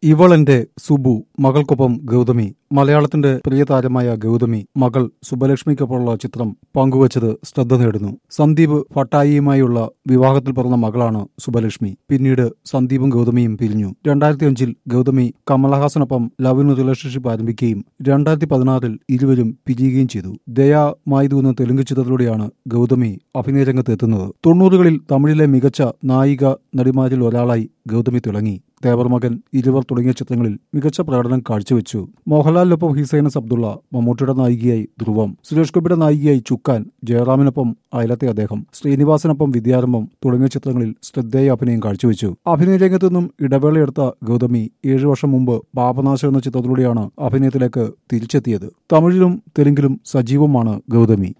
ഇവളെന്റെ സുബു മകൾക്കൊപ്പം ഗൗതമി മലയാളത്തിന്റെ പ്രിയ താരമായ ഗൗതമി മകൾ സുബലക്ഷ്മിക്കൊപ്പമുള്ള ചിത്രം പങ്കുവച്ചത് ശ്രദ്ധ നേടുന്നു സന്ദീപ് ഭട്ടായിയുമായുള്ള വിവാഹത്തിൽ പിറന്ന മകളാണ് സുബലക്ഷ്മി പിന്നീട് സന്ദീപും ഗൗതമിയും പിരിഞ്ഞു രണ്ടായിരത്തി അഞ്ചിൽ ഗൗതമി കമലഹാസനൊപ്പം ലവ് ഇൻ റിലേഷൻഷിപ്പ് ആരംഭിക്കുകയും രണ്ടായിരത്തി പതിനാറിൽ ഇരുവരും പിരിയുകയും ചെയ്തു ദയാ മായതു എന്ന തെലുങ്ക് ചിത്രത്തിലൂടെയാണ് ഗൗതമി അഭിനയരംഗത്ത് എത്തുന്നത് തൊണ്ണൂറുകളിൽ തമിഴിലെ മികച്ച നായിക നടിമാരിൽ ഒരാളായി ഗൗതമി തിളങ്ങി ദേവർമകൻ ഇരുവർ തുടങ്ങിയ ചിത്രങ്ങളിൽ മികച്ച പ്രകടനം കാഴ്ചവെച്ചു മോഹൻലാലിനൊപ്പം ഹിസൈനസ് അബ്ദുള്ള മമ്മൂട്ടിയുടെ നായികയായി ധ്രുവം സുരേഷ് ഗോപിയുടെ നായികയായി ചുക്കാൻ ജയറാമിനൊപ്പം അയലത്തെ അദ്ദേഹം ശ്രീനിവാസനൊപ്പം വിദ്യാരംഭം തുടങ്ങിയ ചിത്രങ്ങളിൽ ശ്രദ്ധേയ അഭിനയം കാഴ്ചവെച്ചു അഭിനയ രംഗത്തു നിന്നും ഇടവേളയെടുത്ത ഗൗതമി ഏഴു വർഷം മുമ്പ് പാപനാശം എന്ന ചിത്രത്തിലൂടെയാണ് അഭിനയത്തിലേക്ക് തിരിച്ചെത്തിയത് തമിഴിലും തെലുങ്കിലും സജീവമാണ് ഗൗതമി